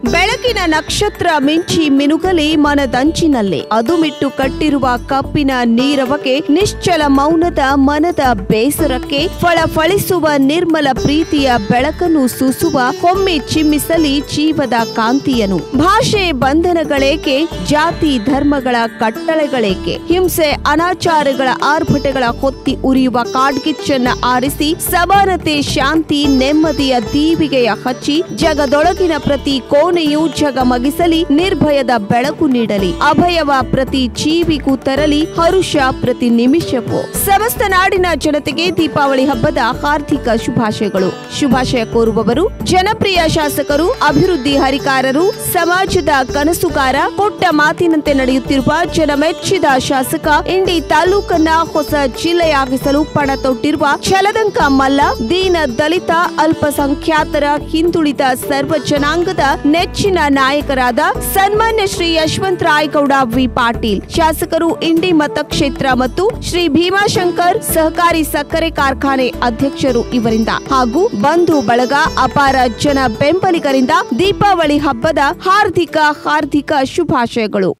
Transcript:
ಬೆಳಕಿನ ನಕ್ಷತ್ರ ಮಿಂಚಿ ಮಿನುಗಲಿ ಮನದಂಚಿನಲ್ಲೇ ಅದು ಮಿಟ್ಟು ಕಟ್ಟಿರುವ ಕಪ್ಪಿನ ನೀರವಕ್ಕೆ ನಿಶ್ಚಲ ಮೌನದ ಮನದ ಬೇಸರಕ್ಕೆ ಫಳ ಫಳಿಸುವ ನಿರ್ಮಲ ಪ್ರೀತಿಯ ಬೆಳಕನ್ನು ಸೂಸುವ ಹೊಮ್ಮೆ ಚಿಮ್ಮಿಸಲಿ ಜೀವದ ಕಾಂತಿಯನು ಭಾಷೆ ಬಂಧನಗಳೇಕೆ ಜಾತಿ ಧರ್ಮಗಳ ಕಟ್ಟಳೆಗಳೇಕೆ ಹಿಂಸೆ ಅನಾಚಾರಗಳ ಆರ್ಭಟಗಳ ಹೊತ್ತಿ ಉರಿಯುವ ಕಾಡ್ಗಿಚ್ಚನ್ನ ಆರಿಸಿ ಸಮಾನತೆ ಶಾಂತಿ ನೆಮ್ಮದಿಯ ದೀವಿಗೆಯ ಹಚ್ಚಿ ಜಗದೊಳಗಿನ ಪ್ರತಿ ಕೋಣೆಯೂ ಜಗಮಗಿಸಲಿ ನಿರ್ಭಯದ ಬೆಳಕು ನೀಡಲಿ ಅಭಯವ ಪ್ರತಿ ಜೀವಿಗೂ ತರಲಿ ಹರುಷ ಪ್ರತಿ ನಿಮಿಷವೂ ಸಮಸ್ತ ನಾಡಿನ ಜನತೆಗೆ ದೀಪಾವಳಿ ಹಬ್ಬದ ಹಾರ್ದಿಕ ಶುಭಾಶಯಗಳು ಶುಭಾಶಯ ಕೋರುವವರು ಜನಪ್ರಿಯ ಶಾಸಕರು ಅಭಿವೃದ್ಧಿ ಹರಿಕಾರರು ಸಮಾಜದ ಕನಸುಗಾರ ಪುಟ್ಟ ಮಾತಿನಂತೆ ನಡೆಯುತ್ತಿರುವ ಜನಮೆಚ್ಚಿದ ಶಾಸಕ ಇಂಡಿ ತಾಲೂಕನ್ನ ಹೊಸ ಜಿಲ್ಲೆಯಾಗಿಸಲು ಪಣ ತೊಟ್ಟಿರುವ ಛಲದಂಕ ಮಲ್ಲ ದೀನ ದಲಿತ ಅಲ್ಪಸಂಖ್ಯಾತರ ಹಿಂದುಳಿದ ಸರ್ವ ಜನಾಂಗದ ನೆಚ್ಚಿನ ನಾಯಕರಾದ ಸನ್ಮಾನ್ಯ ಶ್ರೀ ಯಶವಂತ ರಾಯಗೌಡ ವಿ ಪಾಟೀಲ್ ಶಾಸಕರು ಇಂಡಿ ಮತಕ್ಷೇತ್ರ ಮತ್ತು ಶ್ರೀ ಭೀಮಾಶಂಕರ್ ಸಹಕಾರಿ ಸಕ್ಕರೆ ಕಾರ್ಖಾನೆ ಅಧ್ಯಕ್ಷರು ಇವರಿಂದ ಹಾಗೂ ಬಂಧು ಬಳಗ ಅಪಾರ ಜನ ಬೆಂಬಲಿಗರಿಂದ ದೀಪಾವಳಿ ಹಬ್ಬದ ಹಾರ್ದಿಕ ಹಾರ್ದಿಕ ಶುಭಾಶಯಗಳು